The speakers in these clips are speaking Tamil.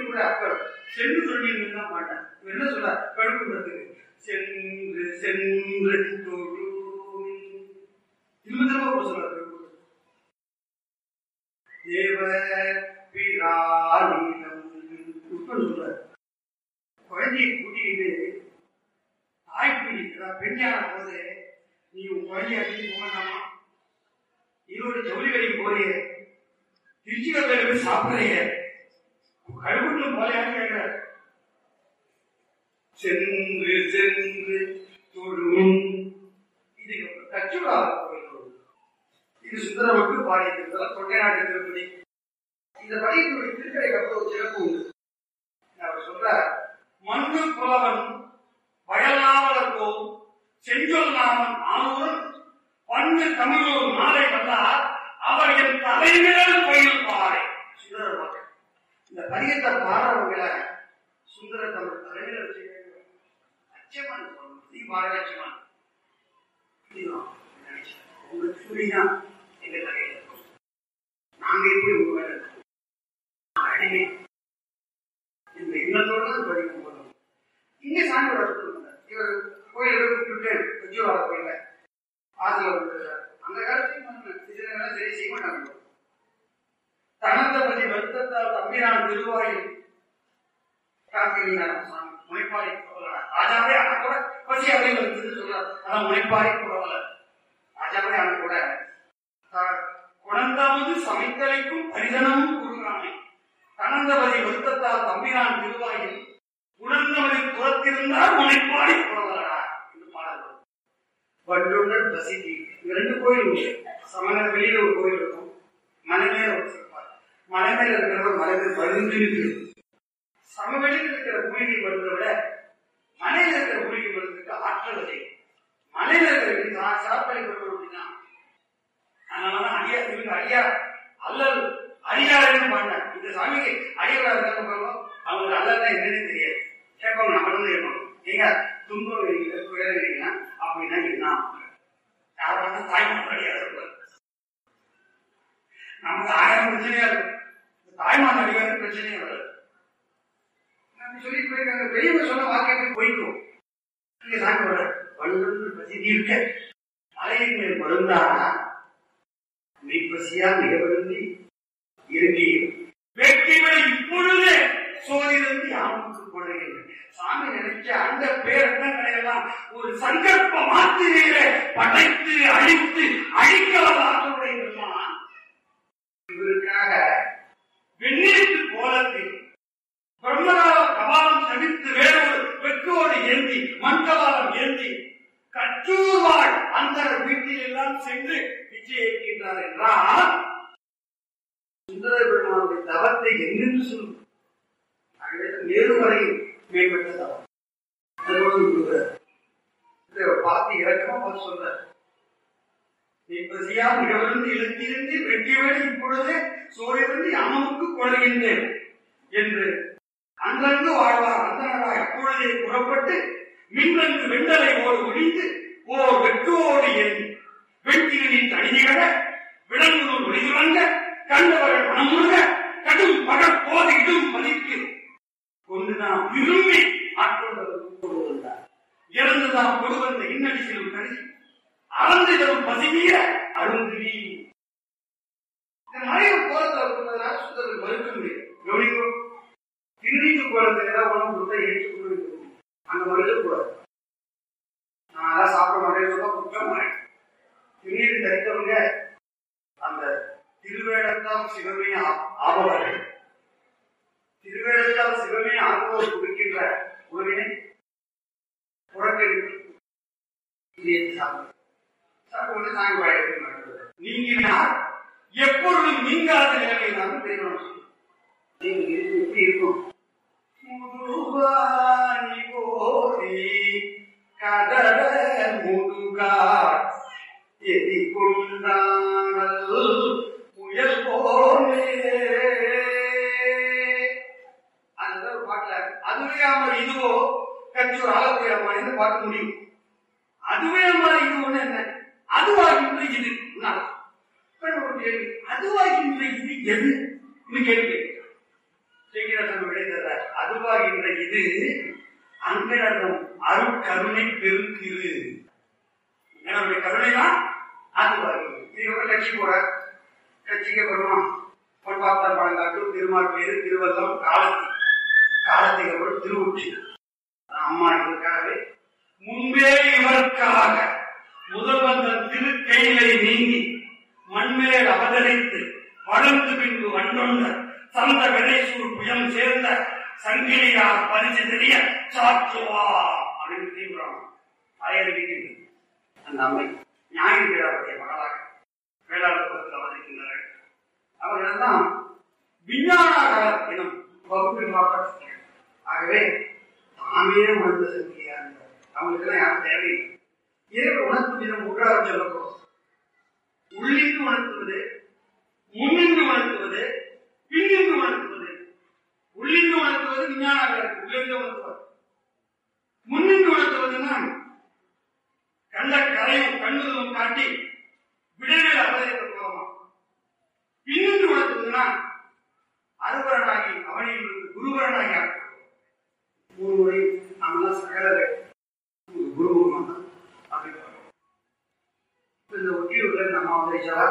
கூட அப்ப சென்று சொல்லின்னு தான் மாட்டேன் இவன் என்ன சொல்ல கழுப்புன்றதுக்கு சென்று சென்று தொழும் திரும்ப திரும்ப சொல்ல தேவ பிராணிடம் உட்பட சொல்றாரு குழந்தையை கூட்டிக்கிட்டு தாய்ப்பிடி அதாவது பெண்ணான போது நீ உன் குழந்தைய அடிச்சு போக வேண்டாமா ஈரோடு ஜவுளி கடைக்கு போறியே திருச்சி கடையில போய் சாப்பிடுறீங்க கழுவுன்னு போலையான்னு கேட்கிறார் சென்று சென்று தொழும் இது கச்சுடா கோயில் இது சுந்தரமட்டு பாடியிருக்கிறது தொண்டை நாட்டு திருப்பதி இந்த படிக்கக்கூடிய திருக்கடை கப்ப ஒரு சிறப்பு உண்டு அவர் சொல்றார் மண்ணு புலவன் வயலாளர் போல் செஞ்சொல் நாமன் ஆனூரன் பண்ணு தமிழூர் நாளை வந்தார் அவர் என் தலைமையில் கோயில் பாறை சுந்தர மக்கள் இந்த பதியத்தை பாடுறவங்களை சுந்தர தமிழ் தலைமையில் வச்சுக்க அச்சமான் சொல்லணும் நீ பாட அச்சமான் இதுதான் நினைச்சேன் உங்களுக்கு சூரியதான் எங்க தலையில இருக்கும் நாங்க எப்படி உங்க மேல இருக்கோம் நாங்க அடிமை இந்த எண்ணத்தோட தான் படிக்கும் போதும் இங்கே சாமி வளர்த்துருந்தார் இவர் கோயில கூப்பிட்டு விஜயவாட கோயில ஆத்துல விட்டுறாரு அந்த காலத்துல இதெல்லாம் சரி செய்ய மாட்டாங்க தனத்தபதி வருத்தத்தால் தம்பிரான் திருவாயில் காத்திருந்தார் சாமி முனைப்பாறை புறவலர் ராஜாவே அவன் கூட பசி அப்படின்னு வந்து சொல்றார் அதான் முனைப்பாறை புறவலர் ராஜாவே அவன் கூட த- குணந்தாவது சமைத்தலைக்கும் பரிதனமும் கூறுகிறானே தனந்தபதி வருத்தத்தால் தம்பிரான் திருவாயில் உணர்ந்தவனை புறத்திருந்தால் முனைப்பாடி புறவலரா என்று பாடல் வரும். வண்டுடன் பசிதி இங்க ரெண்டு கோயில் உண்டு சமணர் வெளியில ஒரு கோயில் இருக்கும் மலை மேல ஒரு சிற்பார் மலை மேல இருக்கிறவர் மலை மேல் பழுந்து இருக்கு சமவெளியில் இருக்கிற மூலிகை மருந்தை விட மலையில இருக்கிற மூலிகை மருந்துக்கு ஆற்றல் அதிகம் மலையில இருக்கிற சா- சாப்பாடு கொண்டு அப்படின்னா அதனாலதான் அடியா இவங்க அடியா அல்லல் அடியாருன்னு பாடினார் இந்த சாமிக்கு அடியாரா இருக்காங்க பாருங்க அவங்க அல்லல்னா என்னன்னு தெரியாது கேட்பாங்க நம்ம வந்து கேட்பாங்க நீங்க துன்பம் வரீங்க துயரீங்கன்னா அப்படின்னா என்ன ஆகும்? யார் வந்து தாய்மார் அடியாரா இருப்பார் நமக்கு ஆயிரம் பிரச்சனையா இருக்கும் இந்த தாய்மார் அடியாரு பிரச்சனையே வராது நம்ம சொல்லி போயிருக்காங்க பெரியவங்க சொன்ன வாக்கியத்தை போய்க்கும் நீங்க சாமி வர வலுன்னு பசி இருக்க மலையின் மேல் மருந்தா மெய்ப்பசியா மிக விரும்பி இருக்கி வெற்றிகளை இப்பொழுது சோதிலிருந்து யாருக்கு கொள்கிறேன் சாமி நினைச்ச அந்த பேரண்டங்களையெல்லாம் ஒரு சங்கல்ப மாத்திரையில படைத்து அழித்து அழிக்க வரலாற்றுடையவெல்லாம் இவருக்காக வெண்ணீட்டு கோலத்தில் பிரம்மராவ கபாலம் சடித்து வேறொரு வெற்றோடு ஏந்தி மண்கபாலம் ஏந்தி கற்றூர் வாழ் அந்த வீட்டில் எல்லாம் சென்று பிச்சை ஏற்கின்றார் என்றால் சுந்தர பெருமானுடைய தவத்தை எங்கென்று சொல்லும் ஆகவே நேருவரை மேம்பட்ட தவம் அதோடு விடுகிறார் இதை பார்த்து இறக்கமா பார்த்து சொல்றார் இப்பசியா மிகவிருந்து இழுத்திருந்து வெற்றிவேடு இப்பொழுது சோழிலிருந்து அமமுக்கு கொள்கின்றேன் என்று அன்றங்கு வாழ்வார் அந்தனரா எப்பொழுதே புறப்பட்டு மின்னங்கு வெண்டலை ஓர் ஒழிந்து ஓர் வெற்றோடு எண்ணி வெற்றிகளின் தனிதிகழ விலங்குகள் ஒளிதுறங்க கண்டவர்கள் மனமுருக கடும் பகல் போது இடும் மதிக்கு கொண்டுதான் விரும்பி ஆட்கொண்டவர் கொண்டு வந்தார் இறந்துதான் கொடு வந்த இன்னடிசிலும் கருதி அறந்து தரும் பசிமீர அருந்திரி இந்த மறைவு கோலத்தை கொடுத்ததுனால சுத்தர்கள் மறுக்க முடியும் கவனிக்கும் திருநீட்டு கோலத்தை ஏதாவது உணவு கொடுத்தா ஏற்றுக்கொள்ள அங்க மறுக்கக்கூடாது நான் அதான் சாப்பிட மாட்டேன்னு சொன்னா குற்றம் மாட்டேன் திருநீர் தரித்தவங்க அந்த திருவேடத்தாம் சிவமே ஆ- ஆபவர்கள் திருவேடத்தாம் சிவமே ஆபவர் கொடுக்கின்ற உறவினை புறக்கணித்து இதையே சாப்பிடு சாப்பிட்டு சாமி பழகத்தை நடந்தது நீங்கினார் எப்பொழுதும் நீங்காத நிலைமையினாலும் திருமணம் செய்யும் நீங்க இது எப்படி இருக்கும் முதுவாணி போரி கதற முதுகா எதி கொண்டாடல் முயல் போலே அந்த ஒரு பாட்டுல அதுவே அவர் இதுவோ கச்சூர் ஆலப்புரிய அம்மான்னு பார்க்க முடியும் அதுவே மாதிரி இது ஒண்ணு என்ன அதுவாகின்ற இது நான் இப்ப ஒரு கேள்வி அதுவாகின்ற இது எது இது கேள்வி கேட்கிறேன். செய்கிறார் விடைதர்றார் அதுவாகின்ற இது அங்கடம் அருட்கருணை பெருக்கிரு என்னுடைய கருணை தான் அதுவாகி இதுக்கப்புறம் கட்சி போற கட்சிக்கு வருவான் பொன்பாப்பார் பழங்காட்டு திருமால் பேரு திருவல்லம் காலத்தி காலத்துக்கு அப்புறம் திருவுச்சி அம்மா இதற்காகவே முன்பே இவருக்காக முதல்வன் தன் திருக்கையிலை நீங்கி மண்மேல் அவதரித்து வளர்ந்து பின்பு வண்டொண்ட சந்த கணேசூர் புயம் சேர்ந்த சங்கிலியார் பரிசு தெரிய சாற்றுவா அப்படின்னு தீவிரம் அயறிவிக்கின்றது அந்த அம்மை ஞாயிற்றுடைய மகளாக வேளாளத்தில் அவதரிக்கின்றனர் அவர்கள் தான் விஞ்ஞானாகார் எனும் வகுப்பில் பார்க்க ஆகவே தாமே உணர்ந்த சக்தியா இருந்தார் அவங்களுக்கெல்லாம் யாரும் தேவையில்லை இறைவன் உணர்த்து விதம் மூன்றாவது சொல்லப்போம் உள்ளிருந்து உணர்த்துவது முன்னின்று உணர்த்துவது பின்னின்று உணர்த்துவது உள்ளிருந்து உணர்த்துவது விஞ்ஞானாக உள்ளிருந்து உணர்த்துவது முன்னின்று உணர்த்துவதுன்னா கண்ட கரையும் கண்ணுதலும் காட்டி விடைகள் அவதரித்த போகலாம் பின்னின்று உணர்த்துவதுன்னா அருவரனாகி அவனில் இருந்து குருவரனாகி ஆக்குவது மூணு முறை நாமெல்லாம் சகலர்கள் குருமுகம் தான் அப்படி பார்க்கிறோம். இப்ப இந்த ஒட்டியூர்ல நம்ம அவதரிச்சாரா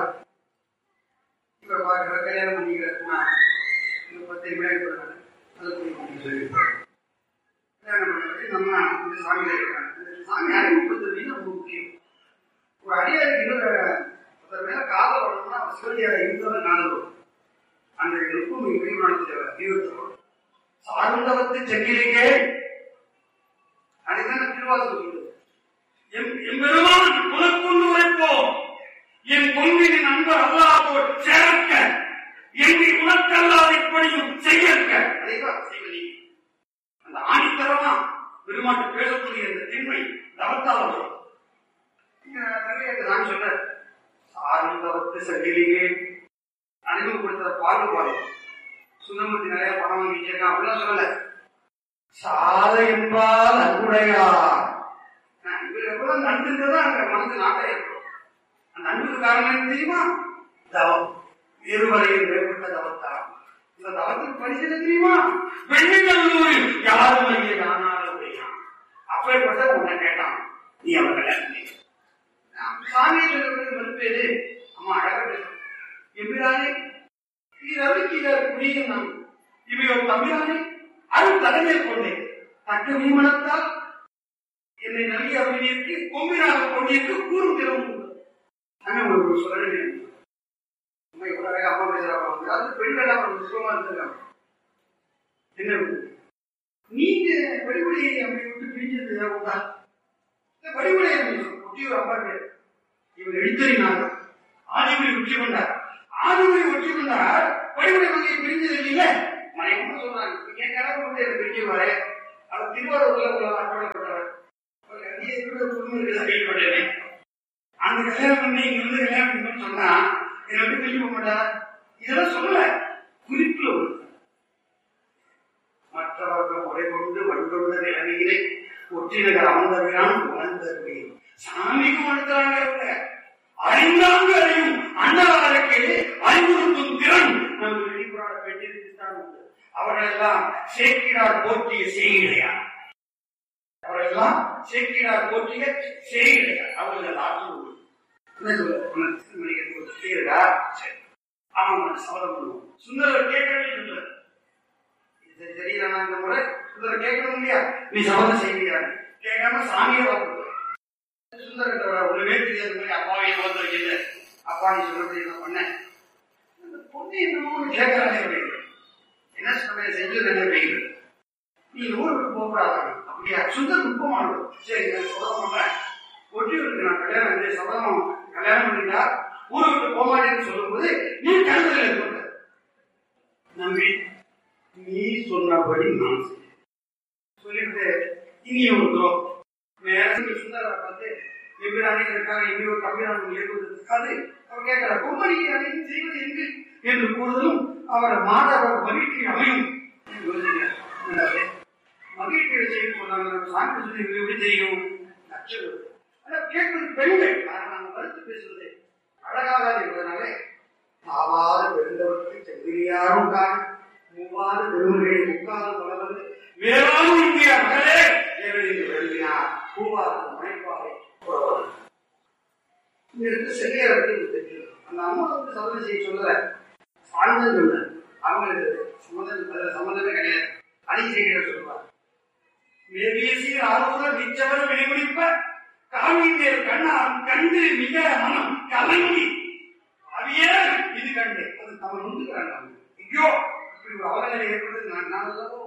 இப்ப பார்க்கிற கல்யாணம் பண்ணிக்கிறதுனா இந்த பத்து நிமிடம் இருக்கிறாங்க அதை போய் பண்ணி சொல்லியிருப்பாங்க கல்யாணம் பண்ணுறது நம்ம இந்த சாமியில இருக்காங்க இந்த சாமி அறிமுகப்படுத்துறது ரொம்ப முக்கியம் ஒரு அடியாருக்கு இன்னொரு ஒருத்தர் மேல காதல் வரணும்னா அவர் சிவடியார இருந்தவன் காதல் வரும் அந்த நுட்பம் மிக பெரியவனத்தில் தீவிரத்தப்படும் சார்ந்தவத்து செங்கிலிக்கே அதுதான் திருவாசகம் சொல்லுது எம் எம்பெருமான் உனக்கொண்டு உரைப்போம் என் பொங்கின் நண்பர் அல்லாதோர் சேர்க்க எங்கி உனக்கல்லாத இப்படியும் செய்யற்க அதைதான் செய்வதி அந்த ஆணித்தரமா பெருமாட்டு பேசக்கூடிய இந்த திண்மை தவத்தால் வரும் இங்க நிறைய நான் சொல்றேன் சார்ந்தவத்து செங்கிலியே அறிமுகப்படுத்துற பாகுபாடு சுந்தரமூர்த்தி நிறைய பணம் வாங்கி வச்சிருக்கான் அப்படிலாம் சொல்லல சாத என்பால் அன்புடையார் நான் இவர் எவ்வளவு நன்றுன்றதா அங்க மனசு நாட்டை இருக்கும் அந்த அன்புக்கு காரணம் என்ன தெரியுமா தவம் இருவரையில் மேற்பட்ட தவத்தாம் இந்த தவத்துக்கு பரிசு என்ன தெரியுமா வெள்ளிநல்லூரில் யாரும் அறிய யானாலும் உடையான் அப்பேற்பட்ட உன்னை கேட்டான் நீ அவன் கல்யாணம் பண்ணி சாமியை சொல்லக்கூடிய மறுப்பேது அம்மா அழகா பேசும் எம்பிரானே இதற்கு புரியும் நான் இவையோர் தம்பிரானே அருள் தலைமை கொண்டேன் தக்க மீமனத்தால் என்னை நல்ல அவனிற்கு கொம்பினாக கொண்டிருக்கு கூறும் திறமும் உண்டு. ஆனா உங்களுக்கு சொல்ல வேண்டியது அம்மா இவ்வளவு அழகா அம்மா பேசுறாங்க வந்து அது பெண்களா ஒரு சுகமா இருந்திருக்காங்க என்ன இது? நீங்க வடிவுடையை அப்படி விட்டு பிரிஞ்சது உண்டா இந்த வடிவுடைய ஒட்டியூர் அம்மா பேர் இவர் எழுத்தறினார் ஆதிமொழி உச்சி கொண்டார் ஆதிமொழி உச்சி கொண்டார் வடிவுடை வகையை பிரிஞ்சது இல்லைங்க மனைவி சொல்றாங்க நீங்க கடவுள் வந்து எனக்கு பிரிஞ்சுவாரு அவர் திருவாரூர்ல உள்ள ஆட்படப்பட்டவர் அவர் கண்டிய கூட குடும்பம் இருக்கிறதா கேள்விப்பட்டேன் அந்த கல்யாணம் பண்ணி இங்க வந்து கல்யாணம் பண்ணணும்னு சொன்னா என்னை விட்டு பிரிஞ்சு போக மாட்டார் இதெல்லாம் சொல்லல குறிப்புல ஒண்ணு மற்றவர்கள் முறை கொண்டு வண்டொண்ட நிலைமையிலே ஒற்றினகர் அமர்ந்தவிரான் உணர்ந்தருவேன் சாமிக்கு உணர்த்துறாங்க அவங்க அறிந்தாங்க அறியும் அண்ணாவருக்கு அறிவுறுத்தும் திறன் நம்ம வெளிப்புறாட பெற்றிருக்கு தான் உண்டு அவர்களெல்லாம் சேக்கிடார் போற்றிய செய்கிறையா அவர்களெல்லாம் சேக்கிடார் போற்றிய செய்கிறையா அவர்கள் ஆற்றல் உண்டு என்ன சொல்ல உனக்கு திருமணிக்கு ஒரு செய்யறா சரி அவன் உனக்கு சபதம் பண்ணுவோம் சுந்தரர் கேட்கவே சொல்ல இது தெரியல நான் இந்த முறை சுந்தரர் கேட்கணும் இல்லையா நீ சபதம் செய்வியா கேட்காம சாமியை வாக்கு சுந்தரத்தோட ஒண்ணுமே தெரியாது மாதிரி அப்பாவை வந்து வைக்கல அப்பா நீ சொல்றது என்ன பண்ண அந்த பொண்ணு என்னமோ ஒண்ணு கேட்கறாங்க அப்படின்னு. என்ன சமையல் செஞ்சு நினைப்பீங்க நீ ஊருக்கு போகக்கூடாது அப்படியா சுந்தர் நுட்பமானது சரி நான் சபதம் பண்றேன் ஒட்டியூருக்கு நான் கல்யாணம் இந்த சபதம் கல்யாணம் பண்ணிட்டா ஊரை விட்டு போக மாட்டேன்னு சொல்லும்போது நீ கழுத்துல இருக்க நம்பி நீ சொன்னபடி நான் செய்வேன். சொல்லிட்டு இனி ஒரு துரோகம் மேலே சுந்தர பார்த்து எம்பிரானே இருக்காங்க எங்கே ஒரு கம்பிரான் ஏற்படுவதற்காது அவர் கேட்கிற பொம்மணிக்கு அனைத்து செய்வது எங்கு என்று கூறுதலும் அவர் மாதவர் மகிழ்ச்சி அமையும் என்று யோசிக்கிறார். என்னது? மகிழ்ச்சியை செய்ய சொன்னாங்க நம்ம சாமி சொல்லி இவங்க எப்படி தெரியும் நச்சது ஆனா கேட்பது பெண்கள் ஆனா நாங்க மறுத்து பேசுவது அழகாக என்பதனாலே ஆவாத பெருந்தவருக்கு செந்திரியாரும் காண் மூவாத பெருமை வேளாண் இந்திய மகளே எவழிந்து எழுதினார் பூவாரம் மனைப்பாவை புறவர் இங்க இருந்து செல்லியார் பற்றி தெரியும் அந்த அம்மா வந்து சபதம் செய்ய சொல்லல ஆழ்ந்து சொல்ல அவங்களுக்கு சம்மந்தம் அதுல சம்மந்தமே கிடையாது அடி செய்கிற சொல்லுவார் மேபேசி ஆர்வலர் நிச்சவர் வெளிமுடிப்ப காவியர் கண்ணார் கண்டு மிக மனம் கலங்கி அவியே இது கண்டு அது அவன் உண்டுகிறான் ஐயோ இப்படி ஒரு அவலநிலை ஏற்பட்டது நான் நான் அல்லவோ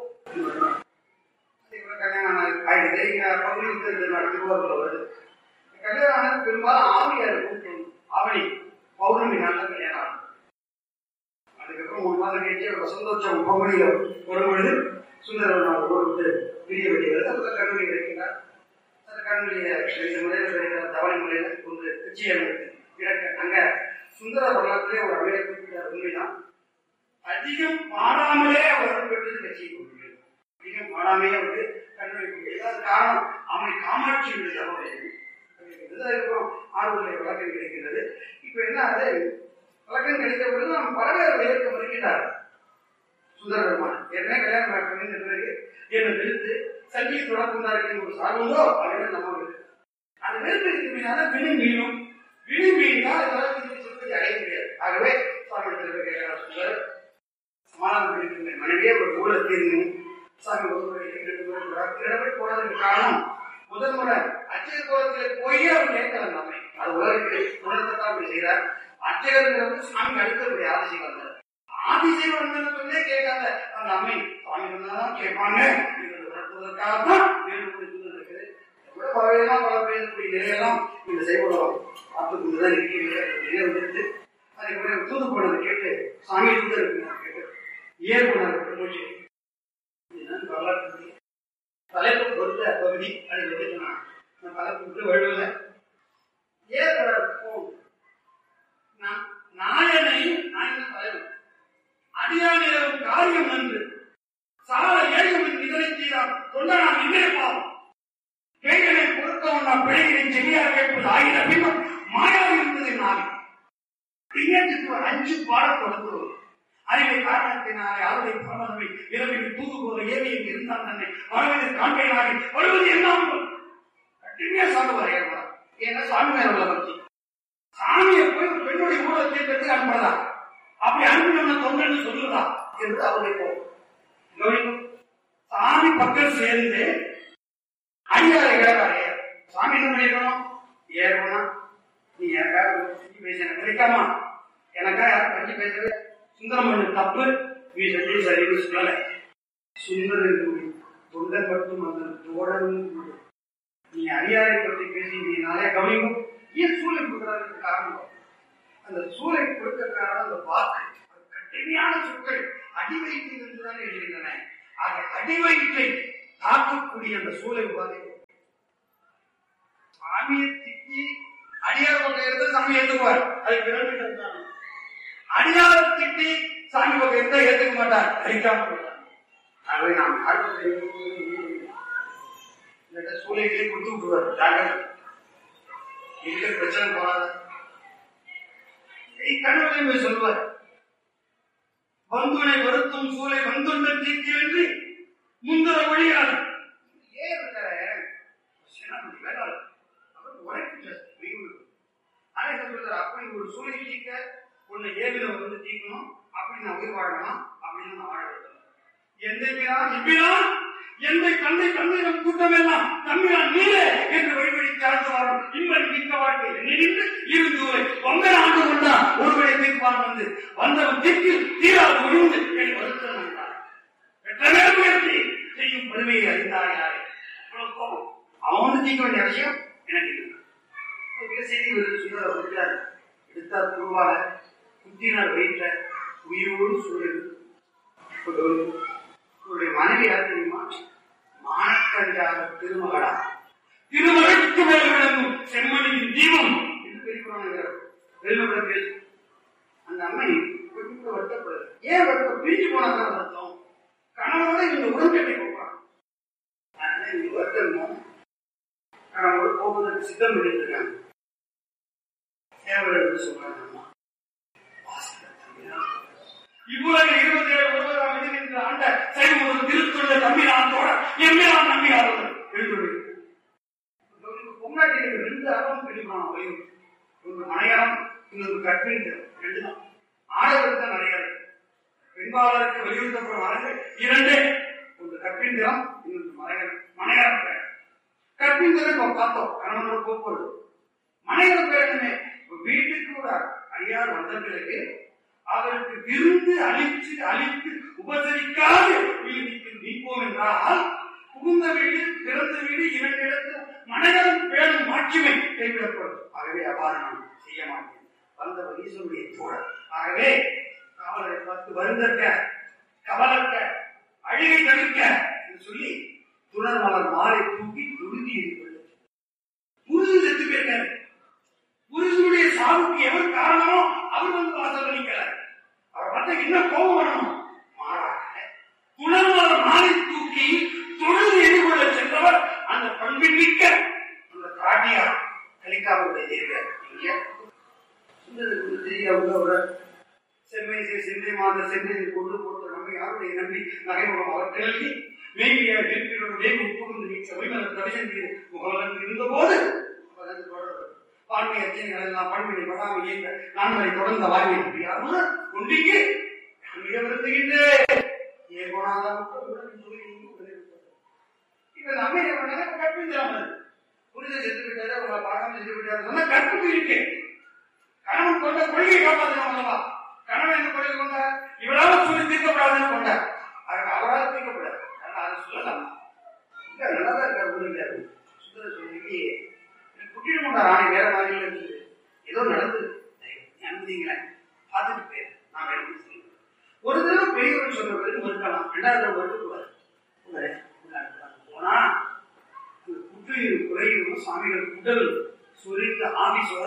கல்யாணம் ஆயிடுது இங்க பகுதியில் திருவாரூர்ல வருது கல்யாணம் ஆனது பெரும்பாலும் ஆவியார் கூட்டம் ஆவணி பௌர்ணமி நாள்ல கல்யாணம் ஆகும் அதுக்கப்புறம் மூணு மாதம் கழிச்சு ஒரு சந்தோஷம் பகுதியில ஒரு பொழுது சுந்தரவன் அவர் ஊர் விட்டு பிரிய வேண்டியது அந்த கல்லூரி கிடைக்கிறார் அந்த கல்லூரிய இந்த முறையில் கிடைக்கிற தவணை முறையில ஒரு கட்சியை கிடக்க அங்க சுந்தர வரலாற்றிலே ஒரு அமையை குறிப்பிட்ட உண்மைதான் அதிகம் பாடாமலே அவர் பெற்றது கட்சியை கொண்டிருக்கிறது அதிகம் பாடாமையே வந்து கல்லூரி கொண்டிருக்கிறது அது காரணம் அவனை காமாட்சியுடைய தகவல் இதுதான் ஆர்வலை விளக்கம் கிடைக்கிறது இப்ப என்ன அது விளக்கம் கிடைத்த பொழுது நாம் பரவேறு ஏற்க மறுக்கிறார் சுந்தர பெருமான் ஏற்கனவே கல்யாணம் நடக்கணும் பிறகு என்னை வெறுத்து சங்கிலி தொடர்ந்தார்கள் ஒரு சார்போ அவர்கள் நம்ம அந்த வெறுப்பு இருக்கிறதுனால வினி மீனும் வினி மீனால் உலகத்தில் சொல்வதை அடைய முடியாது ஆகவே சுவாமி திரும்ப கேட்கிறார் சுந்தர் சமாதானம் இருக்கின்ற மனைவியே ஒரு ஊழ தீர்ந்து சாமி ஒரு இடப்படி போனதுக்கு காரணம் முதல் முறை அச்சய கோலத்தில் போய் அவர் கேட்கலாம் நம்மை அது உலகத்தில் உணர்த்தான் அப்படி செய்கிறார் அச்சகருங்கிறது சாமி அடுத்தபடி ஆதிசயம் வந்தார் ஆதிசயம் வந்தது சொல்லே கேட்காத அந்த அம்மை சுவாமி சொன்னாதான் கேட்பாங்க என்று உணர்த்துவதற்காக தான் இருக்குது எவ்வளவு பறவையெல்லாம் பல பேசக்கூடிய நிலையெல்லாம் இந்த செய்வலாம் பார்த்து தான் இருக்கிறீங்க வந்துட்டு அதுக்கப்புறம் தூது போனதை கேட்டு சாமி தூது இருக்குன்னு கேட்டு ஏன் போனார் மூச்சு இதுதான் வரலாற்று தலைப்பு பொறுத்த பகுதி அது வந்து நான் நான் தலைப்பு விட்டு வழுவல ஏன் போகும் நான் நாயனை நாயன தலைவன் அடியானிடம் காரியம் நன்று சால ஏழுமன் இதனை செய்தார் தொண்டனான் இன்னே பாவம் பேய்களை பொறுத்தவன் நான் பிழைகளை செடியாக கேட்பது ஆகிற பின்னும் மாயாவி இருந்தது நாளை பின்னத்துக்கு ஒரு அஞ்சு பாடம் தொடர்ந்து அறிவை காரணத்தினாலே அருளை பரமதமை இரவில் தூது போல ஏவி இங்கு இருந்தான் தன்னை வரவதை காண்கையினாலே வருவது எல்லாம் கட்டுமையா சாப்பிடுவார் ஏற்படார் ஏன்னா சாமி மேல உள்ள பக்தி சாமியை போய் ஒரு பெண்ணுடைய ஊழலை தீர்க்கறதுக்கு அனுப்புறதா அப்படி அனுப்பின தொண்டன்னு சொல்லுதா என்று அவருடைய கோபம் சாமி பக்கம் சேர்ந்து அடியாரை கிடக்காரு சாமி என்ன பண்ணிருக்கணும் ஏறணும் நீ எனக்காக பேச கிடைக்காமா எனக்கா யாரும் பற்றி பேசுறது சுந்தரம் பண்ண தப்பு நீ சொல்லி சரின்னு சொல்லல சுந்தரம் தொண்டை மட்டும் அந்த தோழன் நீ அடியாரை பற்றி பேசி நீ நிறைய கவனிக்கும் ஏன் சூளை கொடுக்கறதுக்கு காரணம் அந்த சூளை கொடுக்க காரணம் அந்த வாக்கு கடுமையான சொற்கள் அடி வயிற்றில் இருந்துதான் எழுதுகின்றன ஆக அடி வயிற்றை தாக்கக்கூடிய அந்த சூளை உபாதை சாமியை திட்டி அடியார் பக்கம் இருந்து சாமி ஏற்றுக்குவார் அது பிறகு அடியார திட்டி சாமி பக்கம் இருந்தா ஏற்றுக்க மாட்டார் அடிக்காம போயிட்டார் ஆகவே நாம் இந்த சூளைகளே கொடுத்து விட்டுவார் ஜாகிரதை இருக்கிற பிரச்சனை போறாது கணவனை சொல்வார் வந்துனை வருத்தும் சூளை வந்துள்ள தீர்த்தி என்று முந்தர ஒழியாது ஏன் இருக்கிற வேளாண் அவர் உரைக்கின்ற ஆனா என்ன சொல்றாரு அப்படி ஒரு சூழலை தீர்க்க உன்னை ஏவில வந்து தீர்க்கணும் அப்படி நான் உயிர் வாழணும் அப்படின்னு நான் வாழ வேண்டும் எந்த பிறான் இப்பினான் எந்த தந்தை தந்தையிடம் கூட்டம் எல்லாம் தம்பிரான் நீரே என்று வழிபடி தாழ்ந்து வாழும் இன்பம் மிக்க வாழ்க்கை நின்று இருந்து ஒன்பது ஆண்டு கொண்டா ஒருவரை தீர்ப்பான் வந்து வந்தவன் திக்கு தீராது ஒழிந்து என் வருத்தம் வந்தார் பெற்ற முயற்சி செய்யும் பெருமையை அறிந்தார் யாரே அவ்வளவு கோபம் அவன் வந்து தீர்க்க வேண்டிய அவசியம் எனக்கு இல்லை ஒரு செய்தி வருது சுந்தர வருகிறார் எடுத்தார் துருவால குத்தினார் வயிற்ற உயிரோடு சூழல் உங்களுடைய மனைவி யார் தெரியுமா மானக்கஞ்சாக திருமகளா திருமகளுக்கு மேல் விளங்கும் செம்மணியின் தீபம் என்று பெரியவரான வெள்ளப்பட பேசு அந்த அம்மை கொஞ்சம் வருத்தப்படுது ஏன் வருத்த பிரிஞ்சு போனதான் வருத்தம் கணவரோட இந்த உடன்கட்டை போவாங்க அதனால இந்த வருத்தம் கணவரோட போவதற்கு சித்தம் பண்ணிட்டு தேவர்கள் சொல்றாங்க அம்மா இவ்வுலக இருபத்தி ஏழு ஒருவராம் எதிர்க்கின்ற ஆண்ட சைவ திருத்தொண்ட தம்பிரான் தோழர் எம்மையார் நம்பியார்கள் எழுந்துள்ளது பொம்னாட்டியில் ரெண்டு அறம் பிடிப்பான் வயிறு ஒரு மனையறம் இன்னொரு கற்பின் ரெண்டு தான் ஆடவருக்கு தான் நிறைய இருக்கு பெண்பாளருக்கு வலியுறுத்தப்படும் அறங்கள் இரண்டு ஒன்று கற்பின் திறம் இன்னொன்று மனையறம் மனையறம் பேர் கற்பின் திறம் இப்போ பார்த்தோம் கணவனோட போக்குவரத்து மனையறம் பேர் என்னமே வீட்டுக்கு ஒரு அடியார் வந்த பிறகு அவருக்கு விருந்து அளித்து அளித்து உபசரிக்காது வீட்டுக்கு நீப்போம் என்றால் புகுந்த வீடு பிறந்த வீடு இரண்டிடத்தில் மனைவரும் பேரும் மாட்சிமை கைவிடப்படும் ஆகவே அவ்வாறு நான் செய்ய மாட்டேன் வந்தவர் ஈஸ்வருடைய தோழர் ஆகவே காவலரை பார்த்து வருந்தற்க கவலற்க அழுகை தவிர்க்க என்று சொல்லி துணர் மலர் மாலை தூக்கி துருதி எடுப்பது புரிது செத்து போயிருக்காரு புரிசுடைய சாவுக்கு எவர் காரணமோ அவர் வந்து வாசல் நிற்கிறார் அவர் பார்த்தா என்ன கோபம் வரணும் மாறாக துணர்மலர் மாலை தூக்கி தொழுது எதிர்கொள்ள சென்றவர் அந்த பண்பின் மிக்க அந்த காட்டியார் கலிக்காவுடைய தேவியார் இல்லையா சுந்தரருக்கு தெரிய உள்ளவர் செம்மை செந்தை மாத செந்தை கொண்டு போட்ட நம்மை யாருடைய நம்பி நகைமுகம் அவர் கிளம்பி மேம்பிய நெருப்பினோட வேகு உட்புகுந்து நீ சபைமல தரிசன் முகலன் இருந்த போது பான்மை அச்சனைகள் எல்லாம் பண்பினை படாமல் இயங்க நான்களை தொடர்ந்த வாழ்வை யாரும் கொண்டிக்கு அங்கே வருத்துகின்றேன் ஏன் போனாதான் இப்ப நம்ம என்ன பண்ணாங்க கற்பிந்தாம புரித செத்து விட்டாரு உங்களை பார்க்காம செத்து விட்டாரு சொன்னா கற்புக்கு இருக்கு கணவன் கொண்ட கொள்கையை காப்பாற்றணும் அல்லவா கணவன் என்ன கொள்கை கொண்டார் இவரால சொல்லி தீர்க்கப்படாதுன்னு கொண்டார் அதுக்கு அவரால் தீர்க்கப்படாது அதனால அதை சொல்லலாம் இல்ல நல்லா தான் இருக்காரு ஒண்ணு இல்லையா சுந்தர சொல்லி குட்டிட்டு கொண்டார் ஆணை வேற மாதிரி இருந்துச்சு ஏதோ நடந்தது அனுமதிங்களேன் பார்த்துட்டு போயிரு நான் எடுத்து செய்யணும் ஒரு தடவை பெரியவர் சொன்ன பிறகு மறுக்கலாம் ரெண்டாவது தடவை மறுக்கக்கூடாது போனா புற்றுயிர் குறையும் சாமிகள் உடல் சுரிந்த ஆபிசோட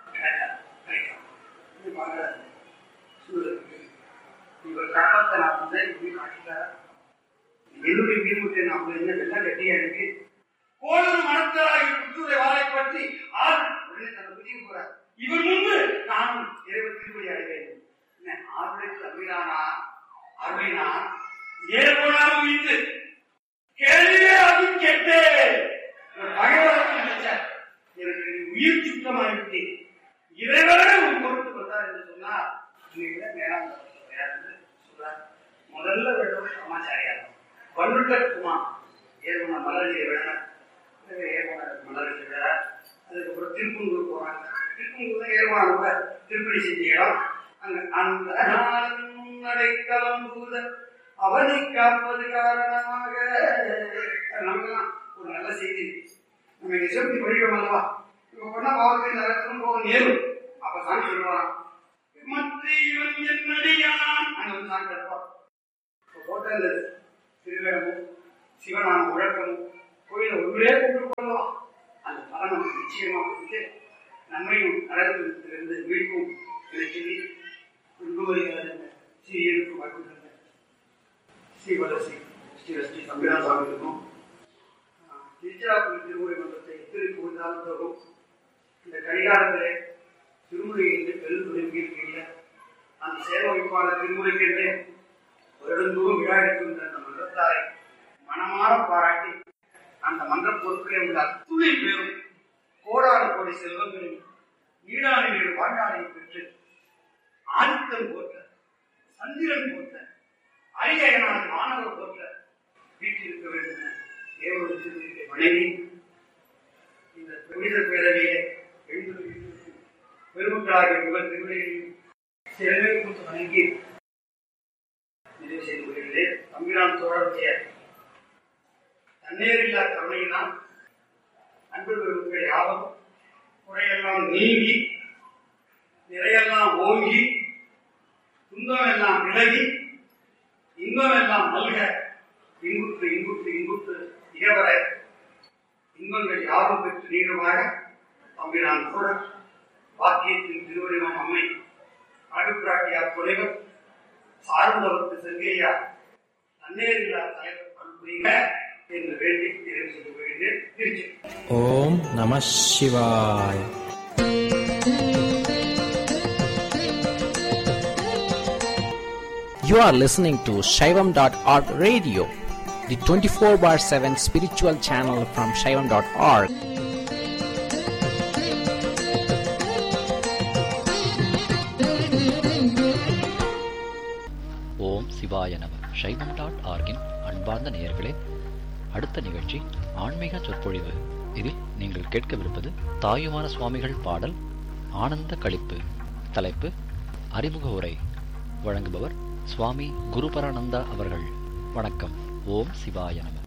இவர் காப்பாத்த நான் வந்து இப்படி காட்டிட்டார் என்னுடைய வீர்முட்டை நான் என்ன வெள்ளம் கட்டியா இருக்கு கோளறு மனத்தராகி புற்றுரை வாழை பற்றி ஆறு உடனே தன்னை புதிய போறார் இவர் முன்பு நானும் இறைவன் திருப்பதி அடைவேன் என்ன ஆறுடைக்கு அருளினானா அருளினா ஏழு போனாலும் உயிர்த்து கேள்வியே அது கேட்டே பகவான் நினைச்சார் எனக்கு நீ உயிர் சுத்தமாயிட்டு இறைவனே உன் பொறுத்து வந்தார் என்று சொன்னார் நீங்க மேலாம் சொல்றார் முதல்ல வேணும் சமாச்சாரியார் பன்னுட்ட குமார் ஏர்மன மலர்ஜி வேணும் ஏர்மன மலர்ஜி விழா அதுக்கப்புறம் திருப்பூர் போறாங்க திருப்பூர் ஏர்மான திருப்பதி செஞ்ச இடம் அங்க அந்த அடைக்கலம் பூத அவனை காப்பது காரணமாக நமக்கெல்லாம் ஒரு நல்ல செய்தி நம்ம நிஜப்படி படிக்கிறோம் அல்லவா இப்ப பண்ண பாவத்தை நரக்கம் போக நேரும் அப்ப சாமி சொல்லுவாராம் மற்ற இவன் என்னடியான் அங்க வந்து சாமி இருப்பார் போட்ட இந்த திருவேடமும் சிவனாம் முழக்கமும் கோயில ஒருவரே கூப்பிட்டு கொள்ளலாம் அந்த பலன் நிச்சயமா கொடுத்து நம்மையும் நரகத்திலிருந்து மீட்கும் இதை சொல்லி ஸ்ரீருக்கு வாழ்த்துக்கள் ஸ்ரீ வளர்ச்சி ஸ்ரீ ஸ்ரீ சம்பிரான் சுவாமிகளுக்கும் திருச்சிராப்பள்ளி திருமுறை மன்றத்தை எத்திரி புரிந்தாலும் தரும் இந்த கடிகாரத்திலே திருமுறை என்று பெருந்துறைக்கு இருக்கின்ற அந்த சேவைப்பாளர் திருமுறைக்கென்றே வருடந்தோறும் விழா எடுக்கின்ற அந்த மன்றத்தாரை மனமாற பாராட்டி அந்த மன்ற பொருட்களை உள்ள அத்துணை பேரும் கோடான கோடி செல்வங்களில் ஈடான வீடு வாழ்நாளை பெற்று ஆதித்தன் போற்ற சந்திரன் போற்ற அரியனான மாணவர் போற்ற வீட்டில் இருக்க வேண்டும் என தேவனுடைய திருவிழை வணங்கி இந்த புனித பேரவையை எழுந்து பெருமக்களாகிய உங்கள் திருவிழையில் சிறவை கொடுத்து வணங்கி நிறைவு செய்து கொள்கிறேன் தம்பிரான் தோழருடைய தண்ணீரில்லா கருணையினால் அன்பு பெருமக்கள் யாவும் குறையெல்லாம் நீங்கி நிறையெல்லாம் ஓங்கி துன்பம் எல்லாம் விலகி இன்பம் எல்லாம் நல்க இன்புற்று இன்புற்று இன்புற்று இகவர இன்பங்கள் யாரும் பெற்று நீடுமாக தம்பிரான் கூட வாக்கியத்தின் திருவடிவம் அம்மை அழுப்பிராட்டியார் துணைவர் சார்ந்தவருக்கு செங்கையா தன்னேரில்லா தலைவர் அனுப்புறீங்க என்று வேண்டி நிறைவு செய்து வருகிறேன் திருச்சி ஓம் நம சிவாய் You are listening to Shaivam.org radio, the 24 bar 7 spiritual channel from Shaivam.org. ஓம் சிவாய நம சைவம் டாட் ஆர்கின் அன்பார்ந்த நேயர்களே அடுத்த நிகழ்ச்சி ஆன்மீக சொற்பொழிவு இதில் நீங்கள் கேட்கவிருப்பது தாயுமான சுவாமிகள் பாடல் ஆனந்த களிப்பு தலைப்பு அறிமுக உரை வழங்குபவர் சுவாமி குருபரானந்தா அவர்கள் வணக்கம் ஓம் சிவாய நம